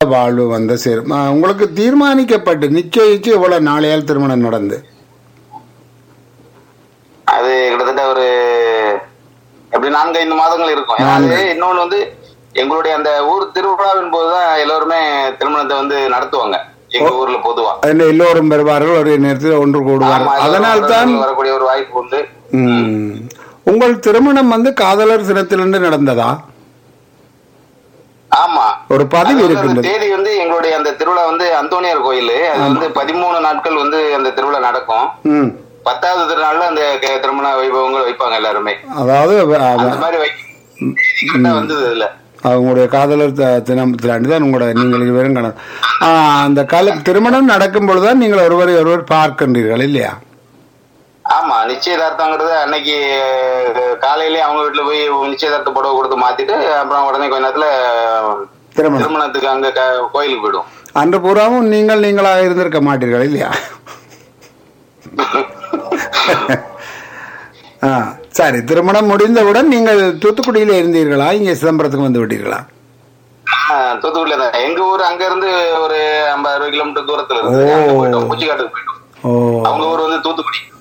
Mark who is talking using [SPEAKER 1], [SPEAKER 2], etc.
[SPEAKER 1] வாழ்வு வந்து சேரும் ஆ, உங்களுக்கு தீர்மானிக்கப்பட்டு நிச்சயிச்சு எவ்வளவு நாளையால் திருமணம் நடந்து
[SPEAKER 2] அது கிட்டத்தட்ட ஒரு எப்படி நான்கு ஐந்து மாதங்கள் இருக்கும் ஏன்னா அது இன்னொன்னு வந்து எங்களுடைய அந்த ஊர் திருவிழாவின் போதுதான் எல்லோருமே திருமணத்தை வந்து நடத்துவாங்க எங்க ஊர்ல பொதுவா
[SPEAKER 1] அதில் எல்லோரும் வருவார்கள் ஒரே நேரத்தில் ஒன்று
[SPEAKER 2] ஆமா,
[SPEAKER 1] கூடுவார்கள்
[SPEAKER 2] எல்லோரும்
[SPEAKER 1] அதனால் தான்
[SPEAKER 2] வரக்கூடிய ஒரு வாய்ப்பு உண்டு
[SPEAKER 1] ம். உங்கள் திருமணம் வந்து காதலர் தினத்திலிருந்து நடந்ததா
[SPEAKER 2] ஆமா
[SPEAKER 1] ஒரு பதிவு
[SPEAKER 2] அது வந்து அந்த
[SPEAKER 1] இருக்கின்றது
[SPEAKER 2] தேதி வந்து எங்களுடைய அந்த திருவிழா வந்து அந்தோனியார் கோயில் அது வந்து பதிமூணு நாட்கள் வந்து அந்த திருவிழா நடக்கும்
[SPEAKER 1] ம்
[SPEAKER 2] பத்தாவது திருநாள்ல அந்த க- திருமண வைபவங்கள் வைப்பாங்க எல்லாருமே
[SPEAKER 1] அதாவது அ-
[SPEAKER 2] அந்த
[SPEAKER 1] அ-
[SPEAKER 2] மாதிரி வை கரெக்டா வந்தது இல்ல
[SPEAKER 1] அவங்களுடைய காதலர் த- தினத்திலாண்டு தான் உங்களோட நீங்கள் இருவரும் கண ஆ, அந்த கால திருமணம் நடக்கும் பொழுதுதான் நீங்கள் ஒருவரை ஒருவர் பார்க்கின்றீர்கள் இல்லையா
[SPEAKER 2] ஆமா நிச்சயதார்த்தங்கிறது அன்னைக்கு அஹ், காலையிலேயே அவங்க வீட்டுல போய் நிச்சயதார்த்த புடவை கொடுத்து மாத்திட்டு அப்புறம் உடனே கொஞ்ச நேரத்துல
[SPEAKER 1] திருமணம்
[SPEAKER 2] திருமணத்துக்கு அங்க க- கோயிலுக்கு போயிடும்
[SPEAKER 1] அன்று பூராவும் நீங்கள் நீங்களாக இருந்திருக்க மாட்டீர்கள் இல்லையா ஆ சரி திருமணம் முடிந்தவுடன் நீங்கள் தூத்துக்குடியில இருந்தீர்களா இங்கே சிதம்பரத்துக்கு வந்து விட்டீர்களா
[SPEAKER 2] ஆஹ், தூத்துக்குடியில தான் எங்க ஊர் அங்க இருந்து ஒரு ஐம்பது அறுபது கிலோமீட்டர் தூரத்துல இருந்து
[SPEAKER 1] ஓ.
[SPEAKER 2] அங்க போயிட்டோம் பூச்சிக்காட்டுக்கு போயிட்டோம்
[SPEAKER 1] ஓ
[SPEAKER 2] அவங்க ஊர் வந்து தூத்துக்குடி